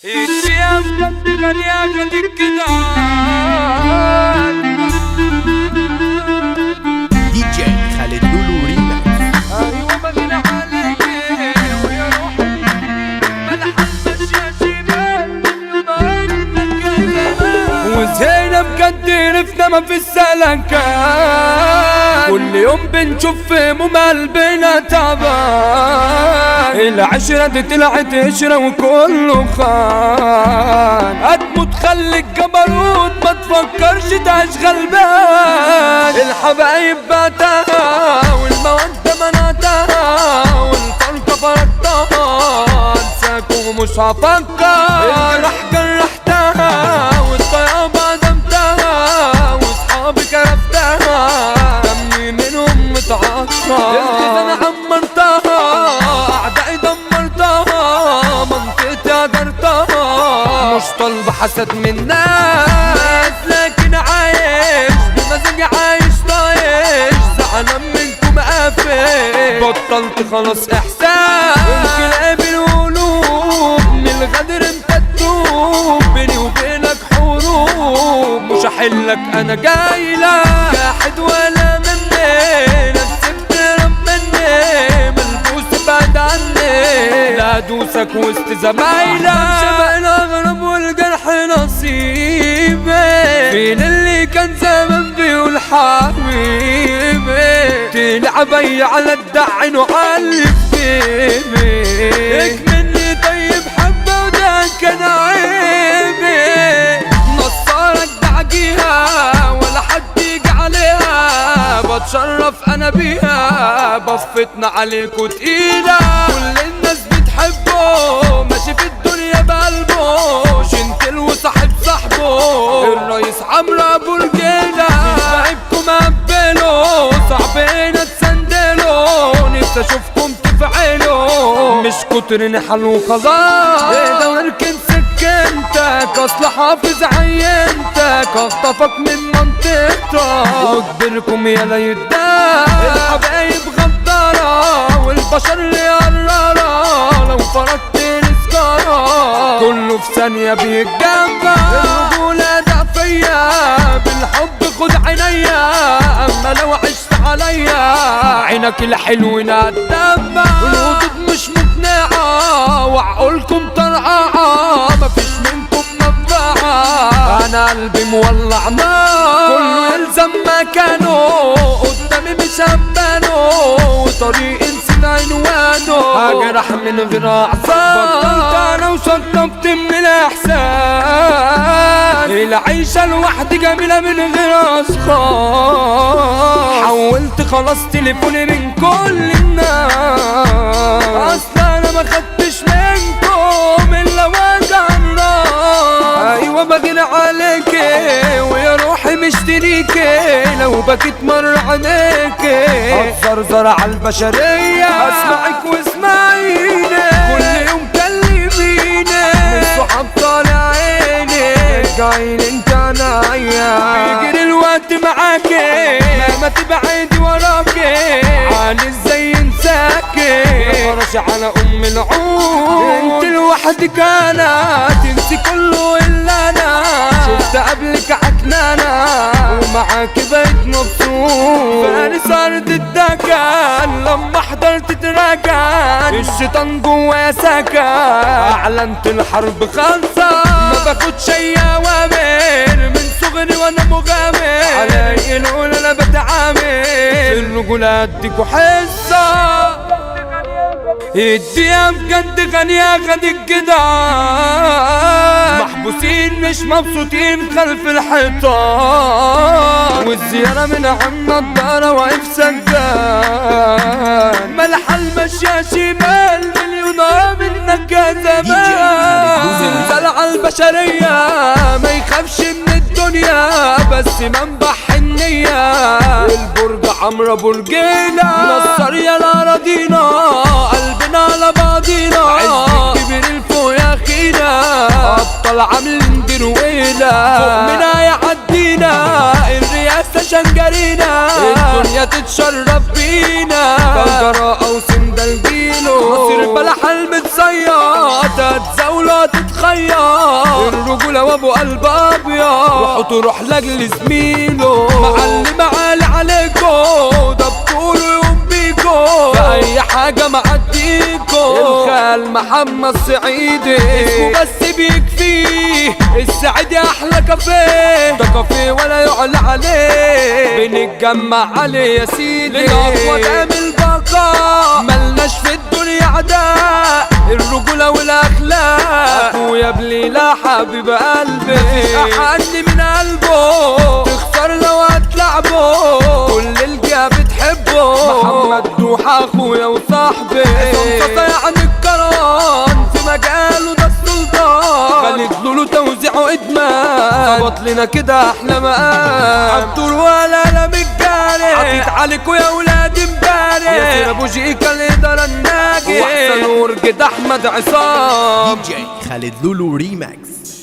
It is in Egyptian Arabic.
الثياب قد غنيا قد الكدار دي جي خالد لولو ريماكس ايوه بدنا عليك ويا روحي ملحمة يا شمال وزينب قد رفنا ما في السلكان كل يوم بنشوف في ممال بينا تعبان العشرة دي طلعت عشرة وكله خان هتموت خليك جبروت ما تفكرش تعيش غلبان الحبايب بعتها والمودة منعتها والفرقة فرقتها انساك ومش هفكر الجرح جرحتها والطيابة عدمتها واصحابي كرفتها دمي منهم متعطر انا عمرتها اعدائي دمرتها منطقتي هدرتها مش طالب حسد من ناس لكن عايش بمزاجي عايش طايش زعلان منكم قافل بطلت خلاص احساس ممكن اقابل قلوب من الغدر انت تدوب بيني وبينك حروب مش هحلك انا جاي لك جاحد ولا مني نفسي بتهرب مني ملبوس بعد عني لا ادوسك وسط زمايلك شبه الاغرب والجرح نصيبي فين اللي كان زمان بيقول حبيبي تلعب أي على الدعن وعلى الفيبي مني طيب حبة وده كان عيبي نصارك دعجيها ولا حد يجي عليها بتشرف انا بيها بفتنا عليكوا تقيلة كل الناس بتحبه ماشي في الدنيا بقلبه جنتل وصاحب صاحبه الرئيس عمرو ابو الجيلة صاحبكم قبله صعبين تسندله نفسي اشوفكم تفعلوا مش كتر نحل وخلاص ايه واركن سكنتك اصل حافظ عينتك اخطفك من منطقتك واجبركم يا ليدان الحبايب غدارة والبشر اللي قرارة لو فرقت السكارة كله في ثانية بيتجمع الرجولة ضعفية بالحب خد عينيا اما لو عشت عليا عينك الحلو ندمع والردود مش مقنعة وعقولكم طرقعة مفيش منكم منفعة انا قلبي مولع نار كله يلزم مكانه قدامي مش همبانه وطريق نسيت عنوانه هجرح من غير اعصاب بطلت انا وشطبت من الاحسان العيشة لوحدي جميلة من غير اشخاص حولت خلاص تليفوني من كل الناس اصلا انا ما خدتش منكم الا وجع الراس ايوه بغير عليكي ويا روحي مشتريكي لو بكيت مر عليكي هتزرزر على البشرية اسمعك واسمعيني كل يوم كلميني من صحاب طالع عيني رجعين انت نايا بيجري الوقت معاكي مهما تبعدي وراكي عن ازاي انساكي فرش على ام العود انت لوحدك انا تنسي كله الا انا شفت قبلك عكنانة ومعاك بقيت مبسوط فارس ارض الدكان لما حضرت تراجع الشيطان جوايا سكن اعلنت الحرب خالصة ما باخدش اي اوامر من صغري وانا مغامر علي نقول انا بتعامل الرجولة اديكوا حصة الدنيا بجد غنية خد الجدعان محبوسين مش مبسوطين خلف الحيطان والزيارة من عم نضارة واقف سجان ملح المشية شمال مليونة منك يا زمان زلزال على البشرية ما يخافش من الدنيا بس منبع النية البرج عمرو برجينا نصر يا الأراضينا قلبنا على بعضينا عز كبير الفوق يا أخينا أبطال عاملين درويلة فوق منا يعدينا الرئاسة شنجرينا الدنيا تتشرف بينا بلجرة أو سندل جيلو مصير بلح المتصيط هتزود ولا تتخير الرجولة وابو قلب ابيض روحوا تروح لاجل زميله معلم عالي عليكو ده بطوله يوم بيكو في اي حاجة معديكو الخال محمد سعيدي اسمه بس بيكفيه السعيدي احلى كافيه ده كافيه ولا يعلى عليه بنتجمع عليه يا سيدي للأقوى تعمل بقاء ملناش في الدنيا عداء الرجولة والاخلاق اخويا بليلة حبيب قلبي مفيش احن من قلبه تخسر لو هتلعبه كل الجهة بتحبه محمد دوحة اخويا وصاحبي صمصة يعني الكران في مجاله ده السلطان خالد لولو توزيعه ادمان ظبط لنا كده احلى مقام عبدول ولا لا مجاري حطيت عليكوا يا ولاد امبارح ياسر ابو جيكا الاداره الناجي واحسن ورقة احمد عصام دي جي خالد لولو ريماكس